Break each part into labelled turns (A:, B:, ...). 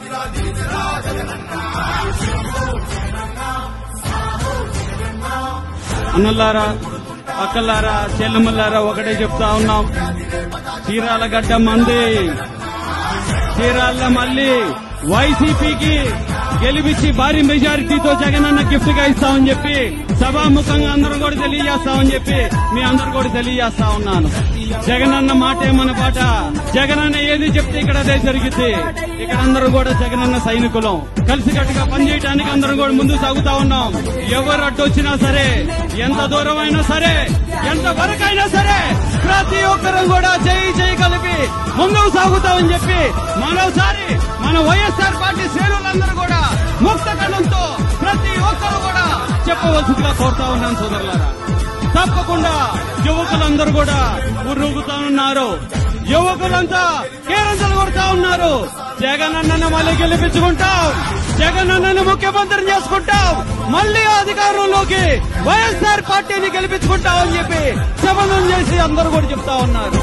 A: అన్నలారా అక్కలారా చెల్లెమ్మలారా ఒకటే చెప్తా ఉన్నాం చీరాల గడ్డ మంది చీరాల మళ్ళీ వైసీపీకి గెలిపించి భారీ మెజారిటీతో జగనన్న గిఫ్ట్ గా ఇస్తామని చెప్పి సభాముఖంగా అందరూ కూడా తెలియజేస్తామని చెప్పి మీ అందరూ కూడా తెలియజేస్తా ఉన్నాను జగనన్న మాటే మన పాట జగనన్న ఏది చెప్తే ఇక్కడ అదే జరిగింది ఇక్కడ అందరూ కూడా జగనన్న సైనికులం కలిసికట్టుగా పనిచేయడానికి అందరం కూడా ముందు సాగుతా ఉన్నాం ఎవరు అడ్డొచ్చినా సరే ఎంత దూరం అయినా సరే ఎంత వరకైనా సరే ప్రతి ఒక్కరం కూడా చేయి చేయి కలిపి ముందుకు సాగుతామని చెప్పి మరోసారి మన వైఎస్ఆర్ పార్టీ శ్రేణులందరూ కూడా ముక్త కళంతో ప్రతి ఒక్కరు కూడా చెప్పవలసిందిగా కోరుతా ఉన్నాను సోదరులారా తప్పకుండా యువకులందరూ కూడా ఉర్రుగుతా ఉన్నారు యువకులంతా కేరంతలు కొడతా ఉన్నారు జగన్ అన్నను మళ్ళీ గెలిపించుకుంటాం జగన్ అన్నను ముఖ్యమంత్రి చేసుకుంటాం మళ్ళీ అధికారంలోకి వైఎస్ఆర్ పార్టీని గెలిపించుకుంటాం అని చెప్పి శపథం చేసి అందరూ కూడా చెప్తా ఉన్నారు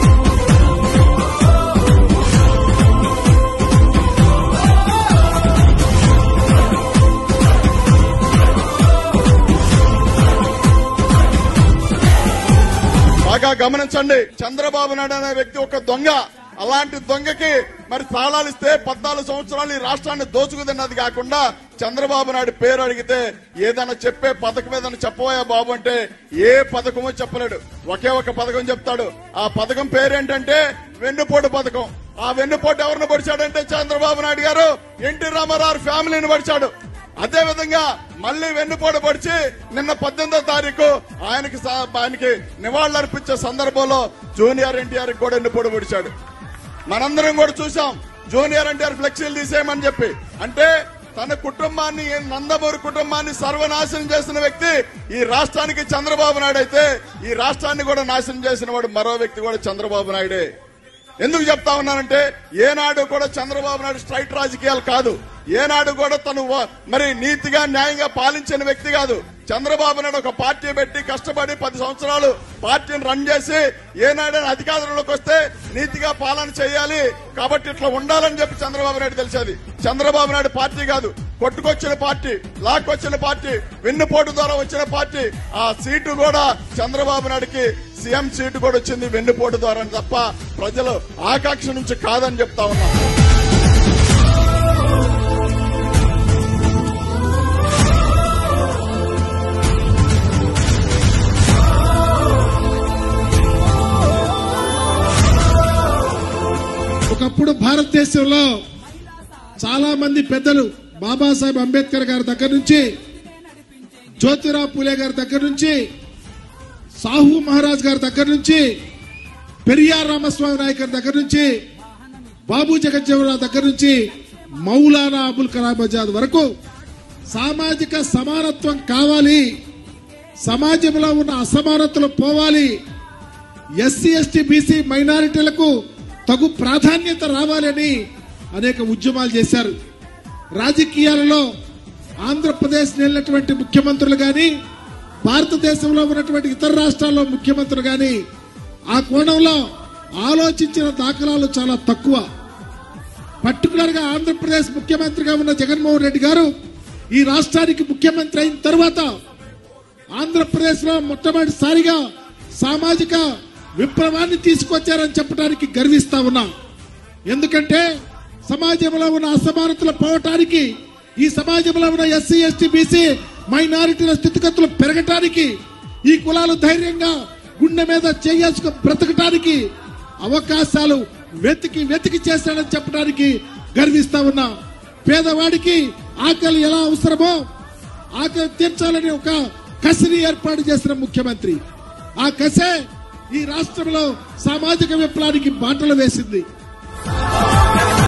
B: బాగా గమనించండి చంద్రబాబు నాయుడు అనే వ్యక్తి ఒక దొంగ అలాంటి దొంగకి మరి తాళాలు ఇస్తే పద్నాలుగు సంవత్సరాలు ఈ రాష్ట్రాన్ని దోచుకుతిన్నది కాకుండా చంద్రబాబు నాయుడు పేరు అడిగితే ఏదైనా చెప్పే పథకం ఏదైనా చెప్పబోయా బాబు అంటే ఏ పథకమో చెప్పలేడు ఒకే ఒక పథకం చెప్తాడు ఆ పథకం పేరు ఏంటంటే వెన్నుపోటు పథకం ఆ వెన్నుపోటు ఎవరిని పడిచాడంటే చంద్రబాబు నాయుడు గారు ఎన్టీ రామారావు ఫ్యామిలీని పడిచాడు అదే విధంగా మళ్ళీ వెన్నుపోటు పొడిచి నిన్న పద్దెనిమిదో తారీఖు ఆయనకి సా- ఆయనకి నివాళులు అర్పించే సందర్భంలో జూనియర్ ఎన్టీఆర్ కూడా వెన్నుపోటు పొడిచాడు మనందరం కూడా చూసాం జూనియర్ ఎన్టీఆర్ ఫ్లెక్సీలు తీసేయమని చెప్పి అంటే తన కుటుంబాన్ని నందమూరి కుటుంబాన్ని సర్వనాశనం చేసిన వ్యక్తి ఈ రాష్ట్రానికి చంద్రబాబు నాయుడు అయితే ఈ రాష్ట్రాన్ని కూడా నాశనం చేసిన వాడు మరో వ్యక్తి కూడా చంద్రబాబు నాయుడే ఎందుకు చెప్తా ఉన్నానంటే ఏనాడు కూడా చంద్రబాబు నాయుడు స్ట్రైట్ రాజకీయాలు కాదు ఏనాడు కూడా తను వ- మరి నీతిగా న్యాయంగా పాలించిన వ్యక్తి కాదు చంద్రబాబు నాయుడు ఒక పార్టీ పెట్టి కష్టపడి పది సంవత్సరాలు పార్టీని రన్ చేసి ఏనాడైనా అధికారంలోకి వస్తే నీతిగా పాలన చేయాలి కాబట్టి ఇట్లా ఉండాలని చెప్పి చంద్రబాబు నాయుడు తెలిసేది చంద్రబాబు నాయుడు పార్టీ కాదు కొట్టుకొచ్చిన పార్టీ లాక్కొచ్చిన పార్టీ వెన్నుపోటు ద్వారా వచ్చిన పార్టీ ఆ సీటు కూడా చంద్రబాబు నాయుడుకి సీఎం సీటు కూడా వచ్చింది వెన్నుపోటు ద్వారా తప్ప ప్రజలు ఆకాంక్ష నుంచి కాదని చెప్తా ఉన్నాం
C: ఒకప్పుడు భారతదేశంలో చాలా మంది పెద్దలు బాబాసాహెబ్ అంబేద్కర్ గారి దగ్గర నుంచి జ్యోతిరావు పూలే గారి దగ్గర నుంచి సాహు మహారాజ్ గారి దగ్గర నుంచి పెరియార్ రామస్వామి నాయక్ గారి దగ్గర నుంచి బాబు జగజ్జీవనరావు దగ్గర నుంచి మౌలానా అబుల్ కలాం ఆజాద్ వరకు సామాజిక సమానత్వం కావాలి సమాజంలో ఉన్న అసమానతలు పోవాలి ఎస్సీ ఎస్టీ బీసీ మైనారిటీలకు తగు ప్రాధాన్యత రావాలని అనేక ఉద్యమాలు చేశారు రాజకీయాలలో ఆంధ్రప్రదేశ్ వెళ్ళినటువంటి ముఖ్యమంత్రులు గాని భారతదేశంలో ఉన్నటువంటి ఇతర రాష్ట్రాల్లో ముఖ్యమంత్రులు గాని ఆ కోణంలో ఆలోచించిన దాఖలాలు చాలా తక్కువ పర్టికులర్ గా ఆంధ్రప్రదేశ్ ముఖ్యమంత్రిగా ఉన్న జగన్మోహన్ రెడ్డి గారు ఈ రాష్ట్రానికి ముఖ్యమంత్రి అయిన తర్వాత ఆంధ్రప్రదేశ్ లో మొట్టమొదటిసారిగా సామాజిక విప్లవాన్ని తీసుకొచ్చారని చెప్పడానికి గర్విస్తా ఉన్నా ఎందుకంటే సమాజంలో ఉన్న అసమానతలు పోవటానికి ఈ సమాజంలో ఉన్న ఎస్సీ ఎస్టీ బీసీ మైనారిటీల స్థితిగతులు పెరగటానికి ఈ కులాలు ధైర్యంగా గుండె మీద చేసుకు బ్రతకటానికి అవకాశాలు వెతికి వెతికి చేశాడని చెప్పడానికి గర్విస్తా ఉన్నా పేదవాడికి ఆకలి ఎలా అవసరమో ఆకలి తీర్చాలని ఒక కసిని ఏర్పాటు చేసిన ముఖ్యమంత్రి ఆ కసే ఈ రాష్ట్రంలో సామాజిక విప్లవానికి బాటలు వేసింది